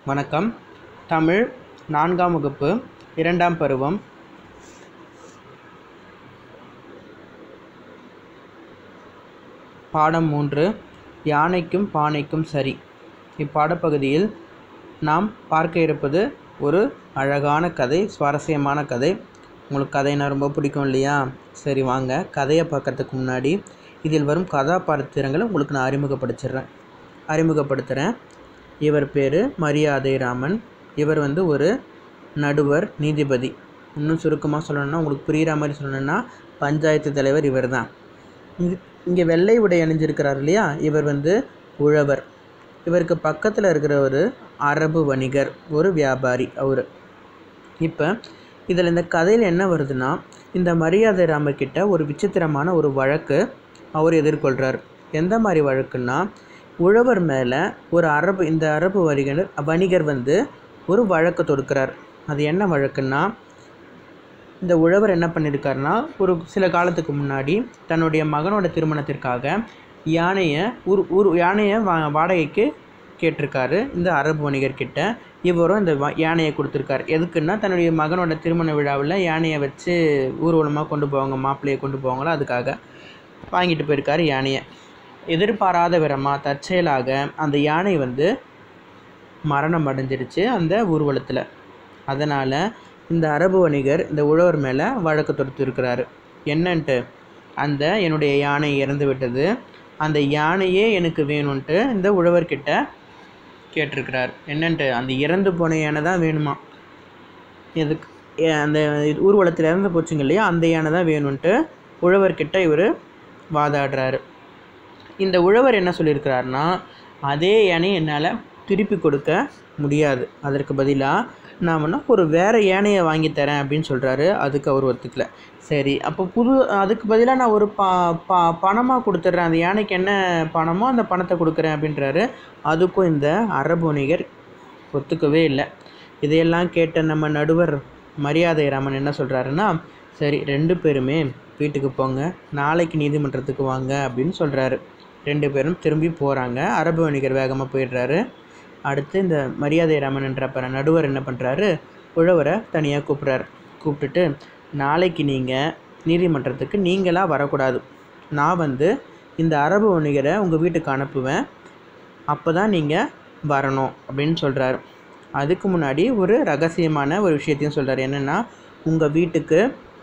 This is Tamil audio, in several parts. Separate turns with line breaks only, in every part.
வணக்கம் தமிழ் நான்காம் வகுப்பு இரண்டாம் பருவம் பாடம் மூன்று யானைக்கும் பானைக்கும் சரி இப்பாடப்பகுதியில் நாம் பார்க்க இருப்பது ஒரு அழகான கதை சுவாரஸ்யமான கதை உங்களுக்கு கதைனா ரொம்ப பிடிக்கும் இல்லையா சரி வாங்க கதையை பார்க்கறதுக்கு முன்னாடி இதில் வரும் கதாபாத்திரங்களை உங்களுக்கு நான் அறிமுகப்படுத்திடுறேன் அறிமுகப்படுத்துகிறேன் இவர் பேர் மரியாதை ராமன் இவர் வந்து ஒரு நடுவர் நீதிபதி இன்னும் சுருக்கமாக சொல்லணும்னா உங்களுக்கு புரிகிற மாதிரி சொல்லணும்னா பஞ்சாயத்து தலைவர் இவர் தான் இங்கே வெள்ளை உடை அணிஞ்சிருக்கிறார் இல்லையா இவர் வந்து உழவர் இவருக்கு பக்கத்தில் இருக்கிற ஒரு அரபு வணிகர் ஒரு வியாபாரி அவர் இப்போ இதில் இந்த கதையில் என்ன வருதுன்னா இந்த மரியாதை ராமர்கிட்ட ஒரு விசித்திரமான ஒரு வழக்கு அவர் எதிர்கொள்கிறார் எந்த மாதிரி வழக்குன்னா உழவர் மேலே ஒரு அரபு இந்த அரபு வணிகர் வணிகர் வந்து ஒரு வழக்கு தொடுக்கிறார் அது என்ன வழக்குன்னா இந்த உழவர் என்ன பண்ணியிருக்காருன்னா ஒரு சில காலத்துக்கு முன்னாடி தன்னுடைய மகனோட திருமணத்திற்காக யானையை ஒரு ஒரு யானையை வா வாடகைக்கு கேட்டிருக்காரு இந்த அரபு வணிகர்கிட்ட இவரும் இந்த வா யானையை கொடுத்துருக்காரு எதுக்குன்னா தன்னுடைய மகனோட திருமண விழாவில் யானையை வச்சு ஊர்வலமாக கொண்டு போவாங்க மாப்பிள்ளையை கொண்டு போவாங்களோ அதுக்காக வாங்கிட்டு போயிருக்காரு யானையை எதிர்பாராத விதமாக தற்செயலாக அந்த யானை வந்து மரணம் அடைஞ்சிருச்சு அந்த ஊர்வலத்தில் அதனால் இந்த அரபு வணிகர் இந்த உழவர் மேலே வழக்கு தொடுத்துருக்கிறாரு என்னன்ட்டு அந்த என்னுடைய யானை இறந்து விட்டது அந்த யானையே எனக்கு வேணும்ன்ட்டு இந்த உழவர்கிட்ட கேட்டிருக்கிறார் என்னன்ட்டு அந்த இறந்து போன யானை தான் வேணுமா எதுக்கு ஏ- அந்த ஊர்வலத்தில் இறந்து போச்சுங்க இல்லையா அந்த யானை தான் வேணும்ன்ட்டு உழவர்கிட்ட இவர் வாதாடுறாரு இந்த உழவர் என்ன சொல்லியிருக்கிறாருன்னா அதே யானை என்னால் திருப்பி கொடுக்க முடியாது அதற்கு பதிலாக நான் வேணா ஒரு வேறு யானையை வாங்கி தரேன் அப்படின்னு சொல்கிறாரு அதுக்கு அவர் ஒத்துக்கல சரி அப்போ புது அதுக்கு பதிலாக நான் ஒரு பா பா பணமாக கொடுத்துட்றேன் அந்த யானைக்கு என்ன பணமோ அந்த பணத்தை கொடுக்குறேன் அப்படின்றாரு அதுக்கும் இந்த அரபு வணிகர் ஒத்துக்கவே இல்லை இதையெல்லாம் கேட்ட நம்ம நடுவர் மரியாதை ராமன் என்ன சொல்கிறாருன்னா சரி ரெண்டு பேருமே வீட்டுக்கு போங்க நாளைக்கு நீதிமன்றத்துக்கு வாங்க அப்படின்னு சொல்கிறாரு ரெண்டு பேரும் திரும்பி போகிறாங்க அரபு வணிகர் வேகமாக போயிடுறாரு அடுத்து இந்த மரியாதை ராமன் என்ற பர நடுவர் என்ன பண்ணுறாரு உழவரை தனியாக கூப்பிட்றாரு கூப்பிட்டுட்டு நாளைக்கு நீங்கள் நீதிமன்றத்துக்கு நீங்களாக வரக்கூடாது நான் வந்து இந்த அரபு வணிகரை உங்கள் வீட்டுக்கு அனுப்புவேன் அப்போ தான் நீங்கள் வரணும் அப்படின்னு சொல்கிறாரு அதுக்கு முன்னாடி ஒரு ரகசியமான ஒரு விஷயத்தையும் சொல்கிறாரு என்னென்னா உங்கள் வீட்டுக்கு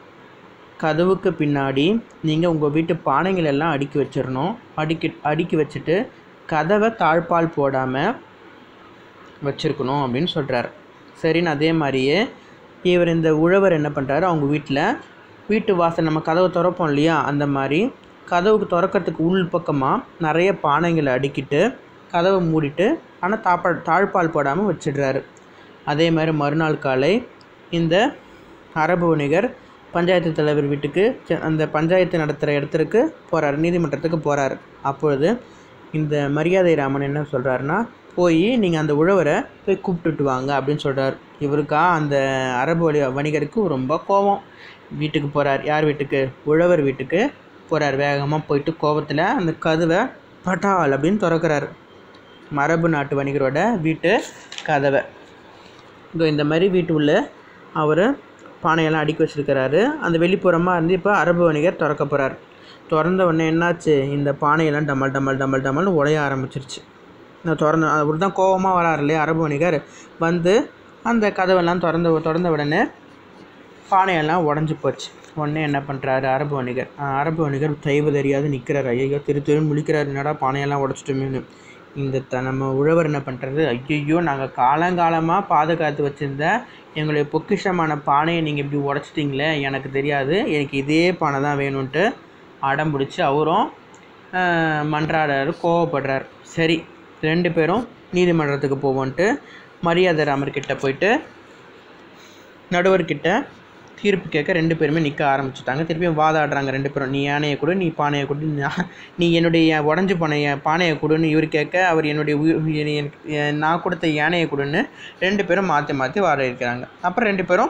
கதவுக்கு பின்னாடி நீங்கள் உங்கள் வீட்டு பானைகள் எல்லாம் அடுக்கி வச்சிடணும் அடுக்கி அடுக்கி வச்சுட்டு கதவை தாழ்பால் போடாமல் வச்சுருக்கணும் அப்படின்னு சொல்கிறார் சரின்னு அதே மாதிரியே இவர் இந்த உழவர் என்ன பண்ணுறாரு அவங்க வீட்டில் வீட்டு வாசல் நம்ம கதவை திறப்போம் இல்லையா அந்த மாதிரி கதவுக்கு திறக்கிறதுக்கு உள் பக்கமாக நிறைய பானைகளை அடுக்கிட்டு கதவை மூடிட்டு ஆனால் தாப்பா தாழ்பால் போடாமல் வச்சிடுறாரு அதே மாதிரி மறுநாள் காலை இந்த அரபு வணிகர் பஞ்சாயத்து தலைவர் வீட்டுக்கு செ- அந்த பஞ்சாயத்து நடத்துகிற இடத்துக்கு போகிறார் நீதிமன்றத்துக்கு போகிறார் அப்பொழுது இந்த மரியாதை ராமன் என்ன சொல்கிறாருன்னா போய் நீங்கள் அந்த உழவரை போய் கூப்பிட்டுட்டு வாங்க அப்படின்னு சொல்கிறார் இவருக்கா அந்த அரபு வழி வணிகருக்கு ரொம்ப கோபம் வீட்டுக்கு போகிறார் யார் வீட்டுக்கு உழவர் வீட்டுக்கு போகிறார் வேகமாக போயிட்டு கோபத்தில் அந்த கதவை பட்டால் அப்படின்னு திறக்கிறாரு மரபு நாட்டு வணிகரோட வீட்டு கதவை இதோ இந்த மாதிரி வீட்டு உள்ள அவர் பானையெல்லாம் அடுக்கி வச்சிருக்கிறாரு அந்த வெளிப்புறமாக இருந்து இப்போ அரபு வணிகர் திறக்க போகிறார் திறந்த உடனே என்னாச்சு இந்த பானையெல்லாம் டமல் டமல் டமல் டமல்னு உடைய ஆரம்பிச்சிருச்சு நான் திறந்த அவர் தான் கோவமாக வராரு இல்லையா அரபு வணிகர் வந்து அந்த கதவெல்லாம் திறந்த திறந்த உடனே பானையெல்லாம் உடஞ்சி போச்சு உடனே என்ன பண்ணுறாரு அரபு வணிகர் அஹ் அரபு வணிகர் தெய்வ தெரியாது நிற்கிறாரு ஐயோ திரு திரு முழிக்கிறாரு என்னடா பானையெல்லாம் உடச்சிட்டோமேனு இந்த த நம்ம உழவர் என்ன பண்ணுறது ஐயோ நாங்கள் காலங்காலமாக பாதுகாத்து வச்சுருந்த எங்களுடைய பொக்கிஷமான பானையை நீங்கள் இப்படி உடச்சிட்டிங்களே எனக்கு தெரியாது எனக்கு இதே பானை தான் வேணும்ன்ட்டு அடம் பிடிச்சி அவரும் அஹ், மன்றாடுறாரு கோவப்படுறாரு சரி ரெண்டு பேரும் நீதிமன்றத்துக்கு போவோன்ட்டு மரியாதை ராமர்கிட்ட போயிட்டு நடுவர்கிட்ட தீர்ப்பு கேட்க ரெண்டு பேருமே நிற்க ஆரம்பிச்சுட்டாங்க திருப்பியும் வாதாடுறாங்க ரெண்டு பேரும் நீ யானையை கொடு நீ பானையை கொடு நான் நீ என்னுடைய உடஞ்சி போன என் பானையை கொடுன்னு இவர் கேட்க அவர் என்னுடைய உயிர் உயிர் எனக்கு- என் நான் கொடுத்த யானையை கொடுன்னு ரெண்டு பேரும் மாற்றி மாற்றி வாட இருக்கிறாங்க அப்புறம் ரெண்டு பேரும்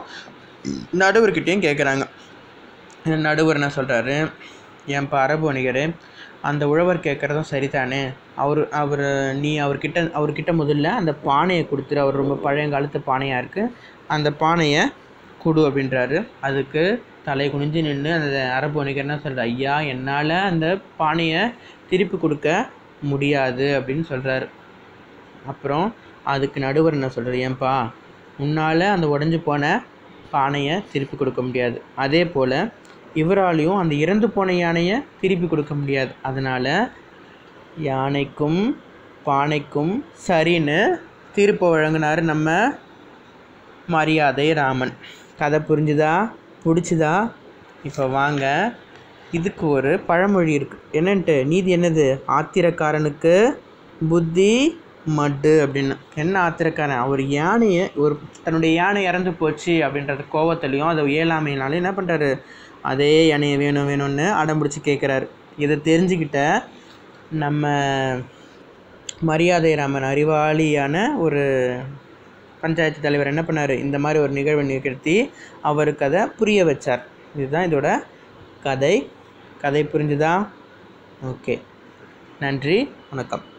நடுவர்கிட்டையும் கேட்குறாங்க நடுவர் என்ன சொல்கிறாரு என் அரபு வணிகர் அந்த உழவர் கேட்குறதும் சரிதானே அவர் அவர் நீ அவர்கிட்ட அவர்கிட்ட முதல்ல அந்த பானையை கொடுத்துரு அவர் ரொம்ப பழையங்காலத்து பானையாக இருக்குது அந்த பானையை கொடு அப்படின்றாரு அதுக்கு தலை குனிஞ்சு நின்று அந்த அரபு வணிகர் என்ன சொல்கிறார் ஐயா என்னால் அந்த பானையை திருப்பி கொடுக்க முடியாது அப்படின்னு சொல்கிறாரு அப்புறம் அதுக்கு நடுவர் என்ன சொல்கிறார் ஏன்பா உன்னால் அந்த உடஞ்சி போன பானையை திருப்பி கொடுக்க முடியாது அதே போல் இவராலையும் அந்த இறந்து போன யானையை திருப்பி கொடுக்க முடியாது அதனால் யானைக்கும் பானைக்கும் சரின்னு தீர்ப்பு வழங்கினார் நம்ம மரியாதை ராமன் கதை புரிஞ்சுதா பிடிச்சிதா இப்போ வாங்க இதுக்கு ஒரு பழமொழி இருக்குது என்னன்ட்டு நீதி என்னது ஆத்திரக்காரனுக்கு புத்தி மட்டு அப்படின்னு என்ன ஆத்திரக்காரன் அவர் யானையை ஒரு தன்னுடைய யானை இறந்து போச்சு அப்படின்றது கோவத்துலேயும் அதை இயலாமையினாலும் என்ன பண்ணுறாரு அதே யானையை வேணும் வேணும்னு அடம் பிடிச்சி கேட்குறாரு இதை தெரிஞ்சுக்கிட்ட நம்ம மரியாதை ராமன் அறிவாளியான ஒரு பஞ்சாயத்து தலைவர் என்ன பண்ணார் இந்த மாதிரி ஒரு நிகழ்வை நிகழ்த்தி அவருக்கு அதை புரிய வச்சார் இதுதான் இதோட கதை கதை புரிஞ்சுதா ஓகே நன்றி வணக்கம்